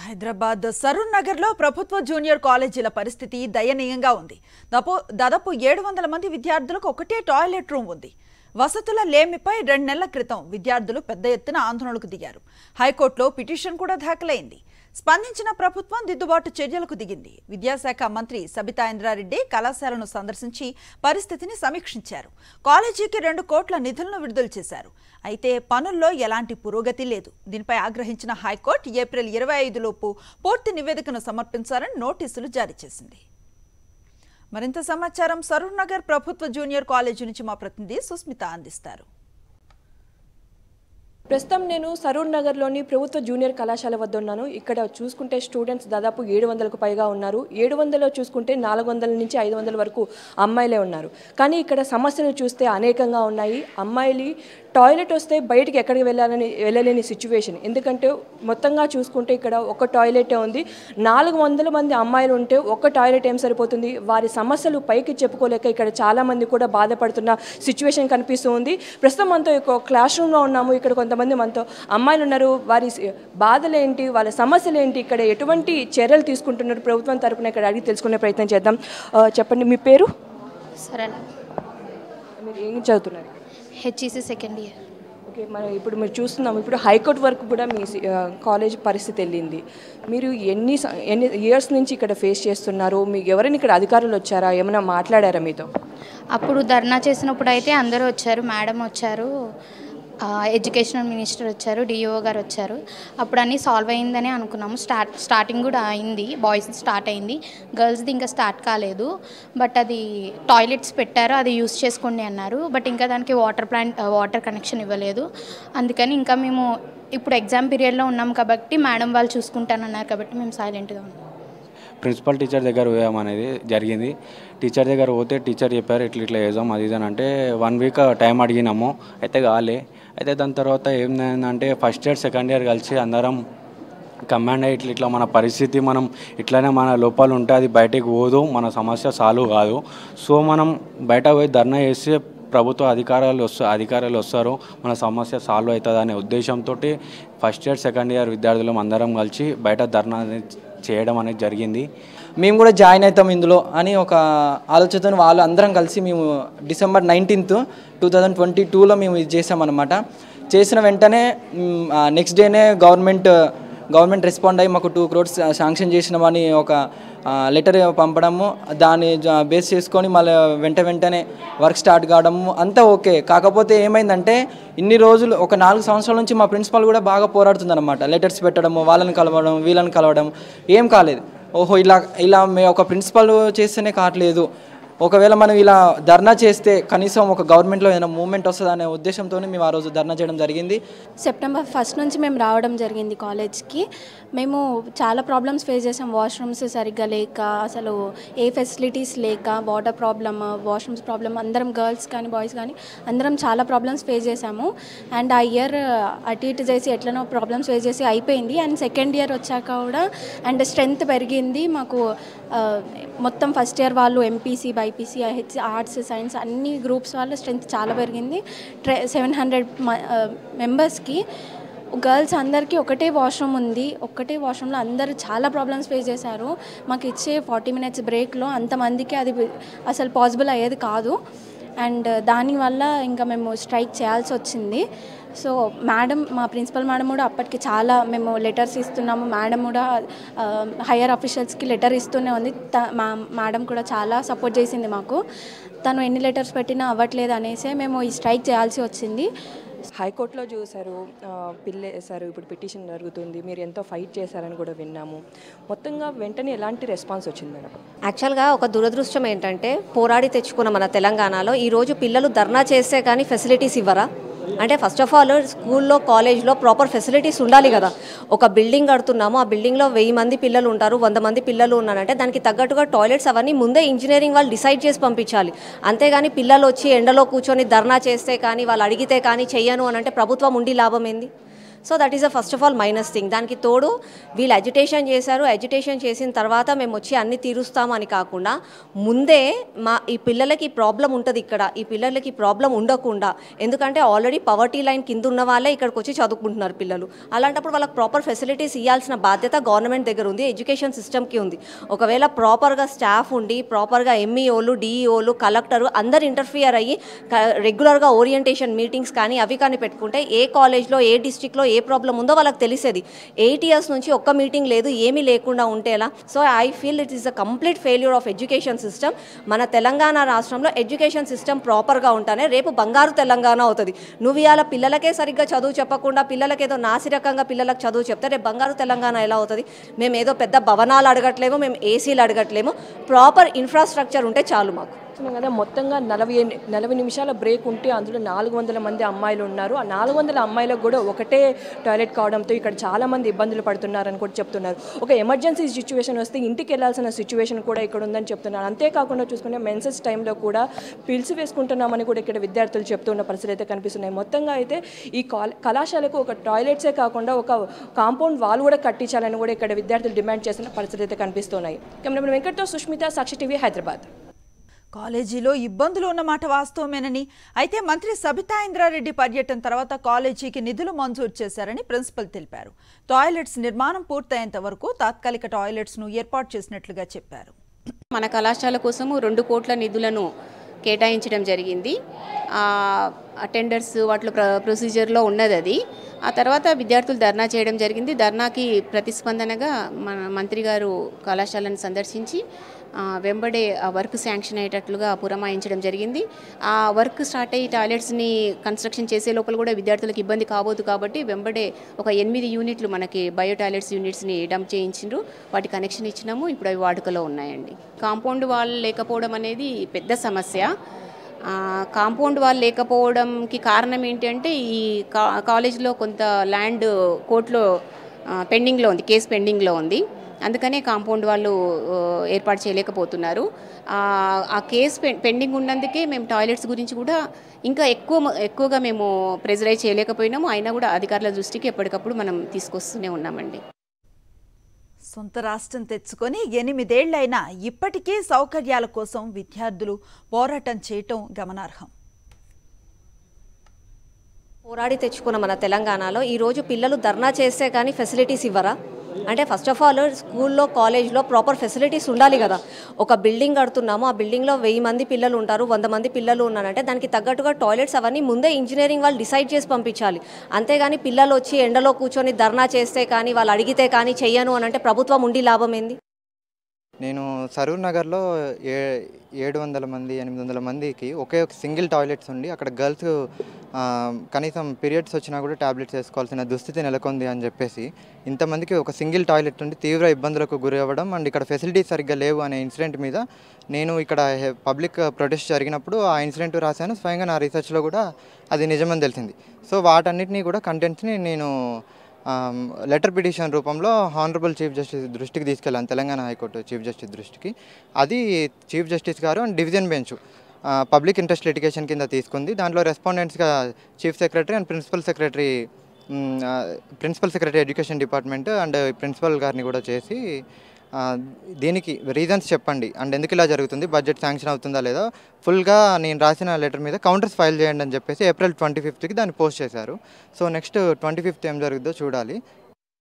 హైదరాబాద్ సరూర్ నగర్ లో ప్రభుత్వ జూనియర్ కాలేజీల పరిస్థితి దయనీయంగా ఉంది దాపు- దాదాపు ఏడు వందల మంది విద్యార్థులకు ఒకటే టాయిలెట్ రూమ్ ఉంది వసతుల లేమిపై రెండు నెలల క్రితం విద్యార్థులు పెద్ద ఎత్తున ఆందోళనకు దిగారు హైకోర్టులో పిటిషన్ కూడా దాఖలైంది స్పందించిన ప్రభుత్వం దిద్దుబాటు చర్యలకు దిగింది విద్యాశాఖ మంత్రి సబితా ఇంద్రారెడ్డి కళాశాలను సందర్శించి పరిస్థితిని సమీక్షించారు కాలేజీకి రెండు కోట్ల నిధులను విడుదల చేశారు అయితే పనుల్లో ఎలాంటి పురోగతి లేదు దీనిపై ఆగ్రహించిన హైకోర్టు ఏప్రిల్ ఇరవై ఐదులోపు పూర్తి నివేదికను సమర్పించాలని నోటీసులు జారీ చేసింది మరింత సమాచారం సరూర్ నగర్ ప్రభుత్వ జూనియర్ కాలేజీ నుంచి మా ప్రతినిధి సుస్మిత అందిస్తారు ప్రస్తుతం నేను సరూర్ నగర్లోని ప్రభుత్వ జూనియర్ కళాశాల వద్ద ఉన్నాను ఇక్కడ చూసుకుంటే స్టూడెంట్స్ దాదాపు ఏడు వందలకు పైగా ఉన్నారు ఏడు వందలు చూసుకుంటే నాలుగు వందల నుంచి ఐదు వందల వరకు అమ్మాయిలే ఉన్నారు కానీ ఇక్కడ సమస్యలు చూస్తే అనేకంగా ఉన్నాయి అమ్మాయిలు టాయిలెట్ వస్తే బయటికి ఎక్కడికి వెళ్ళాలని వెళ్ళలేని సిచ్యువేషన్ ఎందుకంటే మొత్తంగా చూసుకుంటే ఇక్కడ ఒక టాయిలెటే ఉంది నాలుగు వందల మంది అమ్మాయిలు ఉంటే ఒక్క టాయిలెట్ ఏం సరిపోతుంది వారి సమస్యలు పైకి చెప్పుకోలేక ఇక్కడ చాలా మంది కూడా బాధపడుతున్న సిచ్యువేషన్ కనిపిస్తూ ఉంది ప్రస్తుతం మనతో ఒక క్లాస్ రూమ్లో ఉన్నాము ఇక్కడ కొంతమంది మనతో అమ్మాయిలు ఉన్నారు వారి సి- బాధలేంటి వాళ్ళ సమస్యలు ఏంటి ఇక్కడ ఎటువంటి చర్యలు తీసుకుంటున్నారు ప్రభుత్వం తరపున ఇక్కడ అడిగి తెలుసుకునే ప్రయత్నం చేద్దాం ఆ, చెప్పండి మీ పేరు సరే మీరు ఏం చదువుతున్నారు హెచ్ఈసి సెకండ్ ఇయర్ ఓకే మనం ఇప్పుడు మీరు చూస్తున్నాం ఇప్పుడు హైకోర్టు వరకు కూడా మీ సి- ఆ, కాలేజ్ పరిస్థితి వెళ్ళింది మీరు ఎన్ని స- ఎన్ని ఇయర్స్ నుంచి ఇక్కడ ఫేస్ చేస్తున్నారు మీకు ఎవరైనా ఇక్కడ అధికారులు వచ్చారా ఏమైనా మాట్లాడారా మీతో అప్పుడు ధర్నా చేసినప్పుడు అయితే అందరూ వచ్చారు మేడం వచ్చారు ఆ, ఎడ్యుకేషనల్ మినిస్టర్ వచ్చారు డిఓ గారు వచ్చారు అప్పుడు అన్నీ సాల్వ్ అయిందని అనుకున్నాము స్టార్ట్ స్టార్టింగ్ కూడా అయింది బాయ్స్ స్టార్ట్ అయింది గర్ల్స్ది ఇంకా స్టార్ట్ కాలేదు బట్ అది టాయిలెట్స్ పెట్టారు అది యూస్ చేసుకోండి అన్నారు బట్ ఇంకా దానికి వాటర్ ప్లాంట్ వాటర్ కనెక్షన్ ఇవ్వలేదు అందుకని ఇంకా మేము ఇప్పుడు ఎగ్జామ్ పీరియడ్లో ఉన్నాం కాబట్టి మేడం వాళ్ళు చూసుకుంటానన్నారు కాబట్టి మేము సైలెంట్గా ఉన్నాం ప్రిన్సిపల్ టీచర్ దగ్గర పోయామనేది జరిగింది టీచర్ దగ్గర పోతే టీచర్ చెప్పారు ఇట్లా ఇట్లా వేసాం అది ఇది అని అంటే వన్ వీక్ టైం అడిగినాము అయితే కాలే అయితే దాని తర్వాత ఏంటంటే ఫస్ట్ ఇయర్ సెకండ్ ఇయర్ కలిసి అందరం కమాండ్ అయ్యి ఇట్లా ఇట్లా మన పరిస్థితి మనం ఇట్లానే మన లోపాలు ఉంటే అది బయటికి పోదు మన సమస్య సాల్వ్ కాదు సో మనం బయట పోయి ధర్నా చేస్తే ప్రభుత్వ అధికారాలు వస్తా అధికారులు వస్తారు మన సమస్య సాల్వ్ అవుతుంది అనే ఉద్దేశంతో ఫస్ట్ ఇయర్ సెకండ్ ఇయర్ విద్యార్థులం అందరం కలిసి బయట ధర్నా అనేది చేయడం అనేది జరిగింది మేము కూడా జాయిన్ అవుతాం ఇందులో అని ఒక ఆలోచనతో వాళ్ళు అందరం కలిసి మేము December nineteenth two thousand twenty టూలో మేము ఇది చేసామన్నమాట చేసిన వెంటనే నెక్స్ట్ డేనే గవర్నమెంట్ గవర్నమెంట్ రెస్పాండ్ అయ్యి మాకు టూ క్రోడ్స్ శాంక్షన్ చేసినామని ఒక లెటర్ పంపడము దాన్ని జ- బేస్ చేసుకొని మళ్ళీ వెంట వెంటనే వర్క్ స్టార్ట్ కావడము అంతా ఓకే కాకపోతే ఏమైందంటే ఇన్ని రోజులు ఒక నాలుగు సంవత్సరాల నుంచి మా ప్రిన్సిపాల్ కూడా బాగా పోరాడుతుందన్నమాట లెటర్స్ పెట్టడము వాళ్ళని కలవడం వీళ్ళని కలవడం ఏం కాలేదు ఓహో ఇలా ఇలా మే ఒక ప్రిన్సిపల్ చేస్తేనే కావట్లేదు ఒకవేళ మనం ఇలా ధర్నా చేస్తే కనీసం ఒక గవర్నమెంట్లో ఏదైనా మూవ్మెంట్ వస్తుంది అనే ఉద్దేశంతో మేము ఆ రోజు ధర్నా చేయడం జరిగింది సెప్టెంబర్ ఫస్ట్ నుంచి మేము రావడం జరిగింది కాలేజ్కి మేము చాలా ప్రాబ్లమ్స్ ఫేస్ చేసాం వాష్రూమ్స్ సరిగ్గా లేక అసలు ఏ ఫెసిలిటీస్ లేక వాటర్ ప్రాబ్లమ్ వాష్రూమ్స్ ప్రాబ్లమ్ అందరం గర్ల్స్ కానీ బాయ్స్ కానీ అందరం చాలా ప్రాబ్లమ్స్ ఫేస్ చేసాము అండ్ ఆ ఇయర్ అటు ఇటు చేసి ఎట్లనో ప్రాబ్లమ్స్ ఫేస్ చేసి అయిపోయింది అండ్ సెకండ్ ఇయర్ వచ్చాక కూడా అండ్ స్ట్రెంగ్త్ పెరిగింది మాకు ఆ, మొత్తం ఫస్ట్ ఇయర్ వాళ్ళు MPC BiPC H arts science అన్ని గ్రూప్స్ వాళ్ళ స్ట్రెంగ్త్ చాలా పెరిగింది ట్రే సెవెన్ హండ్రెడ్ మెంబర్స్కి గర్ల్స్ అందరికీ ఒకటే వాష్రూమ్ ఉంది ఒక్కటే వాష్రూమ్లో అందరూ చాలా ప్రాబ్లమ్స్ ఫేస్ చేశారు మాకు ఇచ్చే ఫార్టీ మినిట్స్ బ్రేక్లో అంతమందికి అది అసలు పాసిబుల్ అయ్యేది కాదు అండ్ దానివల్ల ఇంకా మేము స్ట్రైక్ చేయాల్సి వచ్చింది సో మేడం మా ప్రిన్సిపల్ మేడం కూడా అప్పటికి చాలా మేము లెటర్స్ ఇస్తున్నాము మేడం కూడా హయ్యర్ అఫీషియల్స్కి లెటర్ ఇస్తూనే ఉంది త- మా మేడం కూడా చాలా సపోర్ట్ చేసింది మాకు తను ఎన్ని లెటర్స్ పెట్టినా అవ్వట్లేదు అనేసి మేము ఈ స్ట్రైక్ చేయాల్సి వచ్చింది హైకోర్టులో చూశారు ఆ, పిల్ వేశారు ఇప్పుడు పిటిషన్ జరుగుతుంది మీరు ఎంతో ఫైట్ చేశారని కూడా విన్నాము మొత్తంగా వెంటనే ఎలాంటి రెస్పాన్స్ వచ్చింది మేడం యాక్చువల్గా ఒక దురదృష్టం ఏంటంటే పోరాడి తెచ్చుకున్న మన తెలంగాణలో ఈరోజు పిల్లలు ధర్నా చేస్తే కానీ ఫెసిలిటీస్ ఇవ్వరా అంటే ఫస్ట్ ఆఫ్ ఆల్ స్కూల్లో కాలేజ్లో ప్రాపర్ ఫెసిలిటీస్ ఉండాలి కదా ఒక బిల్డింగ్ కడుతున్నాము ఆ బిల్డింగ్లో వెయ్యి మంది పిల్లలు ఉంటారు వంద మంది పిల్లలు ఉన్నారంటే దానికి తగ్గట్టుగా టాయిలెట్స్ అవన్నీ ముందే ఇంజనీరింగ్ వాళ్ళు డిసైడ్ చేసి పంపించాలి అంతేగాని పిల్లలు వచ్చి ఎండలో కూర్చొని ధర్నా చేస్తే కానీ వాళ్ళు అడిగితే కానీ చెయ్యను అని అంటే ప్రభుత్వం ఉండి లాభం ఏంది so that is a first of all minus thing దానికి తోడు వీళ్ళు అజిటేషన్ చేశారు అజిటేషన్ చేసిన తర్వాత మేము వచ్చి అన్ని తీరుస్తాము అని కాకుండా ముందే మా ఈ పిల్లలకి ప్రాబ్లం ఉంటుంది ఇక్కడ ఈ పిల్లలకి ప్రాబ్లం ఉండకుండా ఎందుకంటే ఆల్రెడీ పవర్టీ లైన్ కింద ఉన్న వాళ్ళే ఇక్కడికి వచ్చి చదువుకుంటున్నారు పిల్లలు అలాంటప్పుడు వాళ్ళకి ప్రాపర్ ఫెసిలిటీస్ ఇవ్వాల్సిన బాధ్యత గవర్నమెంట్ దగ్గర ఉంది ఎడ్యుకేషన్ సిస్టమ్కి ఉంది ఒకవేళ ప్రాపర్గా స్టాఫ్ ఉండి ప్రాపర్గా ఎంఈఓలు డిఈఓలు కలెక్టరు అందరు ఇంటర్ఫియర్ అయ్యి రెగ్యులర్గా ఓరియంటేషన్ మీటింగ్స్ కానీ అవి కానీ పెట్టుకుంటే ఏ కాలేజ్లో ఏ డిస్టిక్లో ఏ ప్రాబ్లం ఉందో వాళ్ళకి తెలిసేది ఎయిట్ ఇయర్స్ నుంచి ఒక్క మీటింగ్ లేదు ఏమీ లేకుండా ఉంటేలా so I feel it is a complete failure of education system మన తెలంగాణ రాష్ట్రంలో ఎడ్యుకేషన్ సిస్టమ్ ప్రాపర్గా ఉంటానే రేపు బంగారు తెలంగాణ అవుతుంది నువ్వు ఇవాళ పిల్లలకే సరిగ్గా చదువు చెప్పకుండా పిల్లలకి ఏదో నాసిరకంగా పిల్లలకు చదువు చెప్తే రేపు బంగారు తెలంగాణ ఎలా అవుతుంది మేము ఏదో పెద్ద భవనాలు అడగట్లేము మేము ఏసీలు అడగట్లేము ప్రాపర్ ఇన్ఫ్రాస్ట్రక్చర్ ఉంటే చాలు మాకు చూస్తున్నాం కదా మొత్తంగా నలభై ఎన్ని- నలభై నిమిషాల బ్రేక్ ఉంటే అందులో నాలుగు వందల మంది అమ్మాయిలు ఉన్నారు ఆ నాలుగు వందల అమ్మాయిలకు కూడా ఒకటే టాయిలెట్ కావడంతో ఇక్కడ చాలా మంది ఇబ్బందులు పడుతున్నారని కూడా చెప్తున్నారు ఒక ఎమర్జెన్సీ సిచ్యువేషన్ వస్తే ఇంటికి వెళ్ళాల్సిన సిచ్యువేషన్ కూడా ఇక్కడ ఉందని చెప్తున్నారు అంతేకాకుండా చూసుకుంటే మెన్సెస్ టైంలో కూడా పిలిచి వేసుకుంటున్నామని కూడా ఇక్కడ విద్యార్థులు చెప్తున్న పరిస్థితులు అయితే కనిపిస్తున్నాయి మొత్తంగా అయితే ఈ కాల కళాశాలకు ఒక టాయిలెట్సే కాకుండా ఒక కాంపౌండ్ వాల్ కూడా కట్టించాలని కూడా ఇక్కడ విద్యార్థులు డిమాండ్ చేసిన పరిస్థితులు అయితే కనిపిస్తున్నాయి కెమెరామెన్ వెంకట్తో సుష్మిత సాక్షి టీవీ హైదరాబాద్ కాలేజీలో ఇబ్బందులు ఉన్నమాట వాస్తవమేనని అయితే మంత్రి సబితా ఇంద్రారెడ్డి పర్యటన తర్వాత కాలేజీకి నిధులు మంజూరు చేశారని ప్రిన్సిపల్ తెలిపారు టాయిలెట్స్ నిర్మాణం పూర్తయ్యేంత వరకు తాత్కాలిక టాయిలెట్స్ను ఏర్పాటు చేసినట్లుగా చెప్పారు మన కళాశాల కోసము రెండు కోట్ల నిధులను కేటాయించడం జరిగింది అటెండర్స్ వాటిలో ప్ర ప్రొసీజర్లో ఉన్నది అది ఆ తర్వాత విద్యార్థులు ధర్నా చేయడం జరిగింది ధర్నాకి ప్రతిస్పందనగా మన మంత్రి గారు కళాశాలను సందర్శించి ఆ, వెంబడే ఆ వర్క్ శాంక్షన్ అయ్యేటట్లుగా పురమాయించడం జరిగింది ఆ వర్క్ స్టార్ట్ అయ్యి టాయిలెట్స్ని కన్స్ట్రక్షన్ చేసే లోపల కూడా విద్యార్థులకు ఇబ్బంది కాబోదు కాబట్టి వెంబడే ఒక ఎనిమిది యూనిట్లు మనకి బయో టాయిలెట్స్ యూనిట్స్ని డంప్ చేయించిండ్రు వాటి కనెక్షన్ ఇచ్చినాము ఇప్పుడు అవి వాడుకలో ఉన్నాయండి కాంపౌండ్ వాల్ లేకపోవడం అనేది పెద్ద సమస్య ఆ, కాంపౌండ్ వాల్ లేకపోవడంకి కారణం ఏంటంటే ఈ కా కాలేజ్లో కొంత ల్యాండ్ కోర్టులో ఆ, పెండింగ్లో ఉంది కేసు పెండింగ్లో ఉంది అందుకనే కాంపౌండ్ వాళ్ళు ఆ, ఏర్పాటు చేయలేకపోతున్నారు ఆ, ఆ కేసు పె- పెండింగ్ ఉన్నందుకే మేము టాయిలెట్స్ గురించి కూడా ఇంకా ఎక్కువ మ- ఎక్కువగా మేము ప్రెజరైజ్ చేయలేకపోయినాము అయినా కూడా అధికారుల దృష్టికి ఎప్పటికప్పుడు మనం తీసుకొస్తూనే ఉన్నామండి సొంత రాష్ట్రం తెచ్చుకొని ఎనిమిదేళ్లైనా ఇప్పటికీ సౌకర్యాల కోసం విద్యార్థులు పోరాటం చేయటం గమనార్హం పోరాడి తెచ్చుకున్న మన తెలంగాణలో ఈరోజు పిల్లలు ధర్నా చేస్తే కానీ ఫెసిలిటీస్ ఇవ్వరా అంటే ఫస్ట్ ఆఫ్ ఆల్ స్కూల్లో కాలేజ్లో ప్రాపర్ ఫెసిలిటీస్ ఉండాలి కదా ఒక బిల్డింగ్ కడుతున్నాము ఆ బిల్డింగ్లో వెయ్యి మంది పిల్లలు ఉంటారు వంద మంది పిల్లలు ఉన్నారంటే దానికి తగ్గట్టుగా టాయిలెట్స్ అవన్నీ ముందే ఇంజనీరింగ్ వాళ్ళు డిసైడ్ చేసి పంపించాలి అంతేగాని పిల్లలు వచ్చి ఎండలో కూర్చొని ధర్నా చేస్తే కానీ వాళ్ళు అడిగితే కానీ చెయ్యను అని అంటే ప్రభుత్వం ఉండి లాభం ఏంది నేను సరూర్ నగర్లో ఏ ఏడు వందల మంది ఎనిమిది వందల మందికి ఒకే ఒక సింగిల్ టాయిలెట్స్ ఉండి అక్కడ గర్ల్స్ ఆ, కనీసం పీరియడ్స్ వచ్చినా కూడా టాబ్లెట్స్ వేసుకోవాల్సిన దుస్థితి నెలకొంది అని చెప్పేసి ఇంతమందికి ఒక సింగిల్ టాయిలెట్ ఉండి తీవ్ర ఇబ్బందులకు గురి అవ్వడం అండ్ ఇక్కడ ఫెసిలిటీస్ సరిగ్గా లేవు అనే ఇన్సిడెంట్ మీద నేను ఇక్కడ పబ్లిక్ ప్రొటెస్ట్ జరిగినప్పుడు ఆ ఇన్సిడెంట్ రాశాను స్వయంగా నా రీసెర్చ్లో కూడా అది నిజమని తెలిసింది సో వాటన్నిటినీ కూడా కంటెంట్స్ని నేను లెటర్ పిటిషన్ రూపంలో హానరబుల్ చీఫ్ జస్టిస్ దృష్టికి తీసుకెళ్ళాను తెలంగాణ హైకోర్టు చీఫ్ జస్టిస్ దృష్టికి అది చీఫ్ జస్టిస్ గారు and division bench public interest litigation కింద తీసుకుంది దాంట్లో రెస్పాండెంట్స్గా chief secretary and principal secretary principal secretary education department and principal గారిని కూడా చేసి ఆ, దీనికి రీజన్స్ చెప్పండి అండ్ ఎందుకు ఇలా జరుగుతుంది బడ్జెట్ శాంక్షన్ అవుతుందా లేదా ఫుల్గా నేను రాసిన లెటర్ మీద కౌంటర్స్ ఫైల్ చేయండి అని చెప్పేసి ఏప్రిల్ ట్వంటీ ఫిఫ్త్కి దాన్ని పోస్ట్ చేశారు సో నెక్స్ట్ ట్వంటీ ఫిఫ్త్ ఏం జరుగుతుందో చూడాలి